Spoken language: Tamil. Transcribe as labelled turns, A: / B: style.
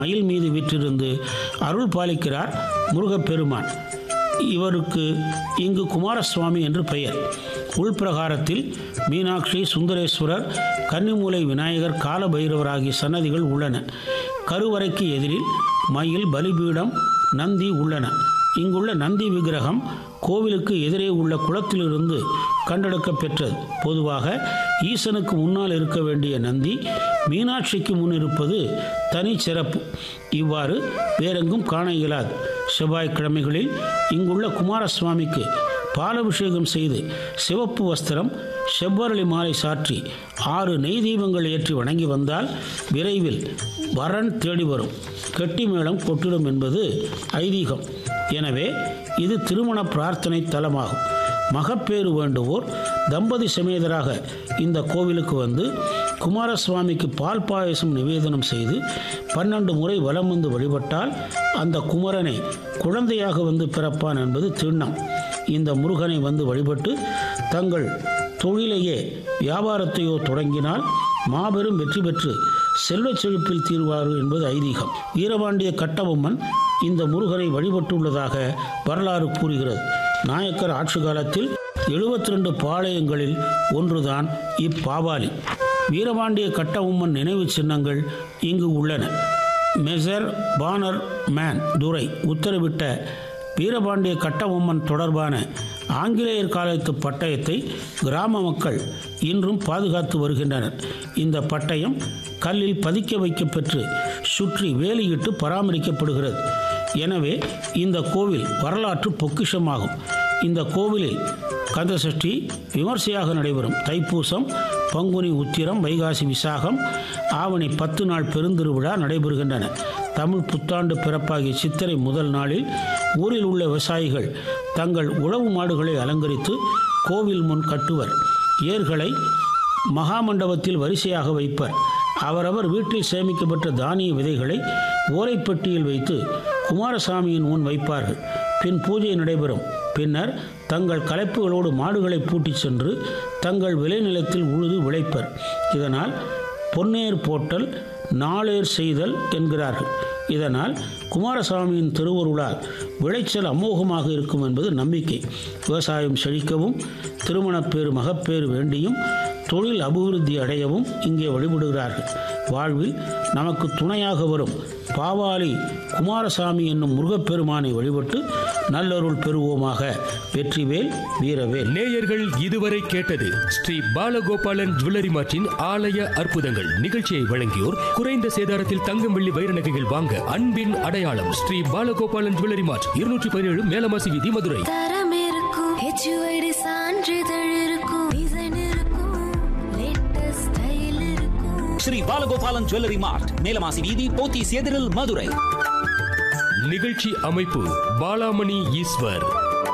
A: மயில் மீது விற்றிருந்து அருள் பாலிக்கிறார் முருகப்பெருமான் இவருக்கு இங்கு குமாரசுவாமி என்று பெயர் உள்பிரகாரத்தில் மீனாட்சி சுந்தரேஸ்வரர் கன்னிமூலை விநாயகர் காலபைரவர் ஆகிய சன்னதிகள் உள்ளன கருவறைக்கு எதிரில் மயில் பலிபீடம் நந்தி உள்ளன இங்குள்ள நந்தி விக்கிரகம் கோவிலுக்கு எதிரே உள்ள குளத்திலிருந்து கண்டெடுக்கப் பெற்றது பொதுவாக ஈசனுக்கு முன்னால் இருக்க வேண்டிய நந்தி மீனாட்சிக்கு முன் இருப்பது தனி சிறப்பு இவ்வாறு வேறெங்கும் காண இயலாது செவ்வாய்க்கிழமைகளில் இங்குள்ள குமாரசுவாமிக்கு பாலபிஷேகம் செய்து சிவப்பு வஸ்திரம் செவ்வரளி மாலை சாற்றி ஆறு நெய் தீபங்கள் ஏற்றி வணங்கி வந்தால் விரைவில் வரன் தேடி வரும் கெட்டி மேளம் கொட்டிடும் என்பது ஐதீகம் எனவே இது திருமண பிரார்த்தனை தலமாகும் மகப்பேறு வேண்டுவோர் தம்பதி சமேதராக இந்த கோவிலுக்கு வந்து குமாரசுவாமிக்கு பால் பாயசம் நிவேதனம் செய்து பன்னெண்டு முறை வலம் வந்து வழிபட்டால் அந்த குமரனை குழந்தையாக வந்து பிறப்பான் என்பது திண்ணம் இந்த முருகனை வந்து வழிபட்டு தங்கள் தொழிலையே வியாபாரத்தையோ தொடங்கினால் மாபெரும் வெற்றி பெற்று செல்வச் செழிப்பில் தீர்வார் என்பது ஐதீகம் வீரபாண்டிய கட்டபொம்மன் இந்த முருகனை வழிபட்டுள்ளதாக வரலாறு கூறுகிறது நாயக்கர் ஆட்சி காலத்தில் எழுபத்தி ரெண்டு பாளையங்களில் ஒன்றுதான் இப்பாவாலி வீரபாண்டிய கட்டபொம்மன் நினைவு சின்னங்கள் இங்கு உள்ளன மெசர் பானர் மேன் துரை உத்தரவிட்ட வீரபாண்டிய கட்டபொம்மன் தொடர்பான ஆங்கிலேயர் காலத்து பட்டயத்தை கிராம மக்கள் இன்றும் பாதுகாத்து வருகின்றனர் இந்த பட்டயம் கல்லில் பதிக்க வைக்கப்பெற்று சுற்றி வேலியிட்டு பராமரிக்கப்படுகிறது எனவே இந்த கோவில் வரலாற்று பொக்கிஷமாகும் இந்த கோவிலில் கந்தசஷ்டி விமர்சையாக நடைபெறும் தைப்பூசம் பங்குனி உத்திரம் வைகாசி விசாகம் ஆவணி பத்து நாள் பெருந்திருவிழா நடைபெறுகின்றன தமிழ் புத்தாண்டு பிறப்பாகிய சித்திரை முதல் நாளில் ஊரில் உள்ள விவசாயிகள் தங்கள் உழவு மாடுகளை அலங்கரித்து கோவில் முன் கட்டுவர் ஏர்களை மகாமண்டபத்தில் வரிசையாக வைப்பர் அவரவர் வீட்டில் சேமிக்கப்பட்ட தானிய விதைகளை ஓலைப்பெட்டியில் வைத்து குமாரசாமியின் முன் வைப்பார்கள் பின் பூஜை நடைபெறும் பின்னர் தங்கள் கலைப்புகளோடு மாடுகளை பூட்டிச் சென்று தங்கள் விளைநிலத்தில் உழுது விளைப்பர் இதனால் பொன்னேர் போட்டல் நாளேர் செய்தல் என்கிறார்கள் இதனால் குமாரசாமியின் திருவருளால் விளைச்சல் அமோகமாக இருக்கும் என்பது நம்பிக்கை விவசாயம் செழிக்கவும் திருமணப்பேறு மகப்பேறு வேண்டியும் தொழில் அபிவிருத்தி அடையவும் இங்கே வழிபடுகிறார்கள் வாழ்வில் நமக்கு துணையாக வரும் பாவாலி குமாரசாமி என்னும் முருகப்பெருமானை வழிபட்டு நல்லருள் பெறுவோமாக வெற்றிவேல் வீரவேல்
B: நேயர்கள் இதுவரை கேட்டது ஸ்ரீ பாலகோபாலன் ஜுவல்லரி மார்ட்டின் ஆலய அற்புதங்கள் நிகழ்ச்சியை வழங்கியோர் குறைந்த சேதாரத்தில் தங்கம் வெள்ளி வைர நகைகள் வாங்க அன்பின் அடையாளம் ஸ்ரீ பாலகோபாலன் ஜுவல்லரி மார்ட் இருநூற்றி பதினேழு மேலமாசி வீதி மதுரை
C: தரம் இருக்கும் ஹெச்யூஐடி சான்றிதழ் இருக்கும் டிசைன் இருக்கும் லேட்டஸ்ட் ஸ்டைல் இருக்கும்
D: ஸ்ரீ பாலகோபாலன் ஜுவல்லரி மார்ட் மேலமாசி வீதி போத்தீஸ் எதிரில் மதுரை
B: நிகழ்ச்சி அமைப்பு பாலாமணி ஈஸ்வர்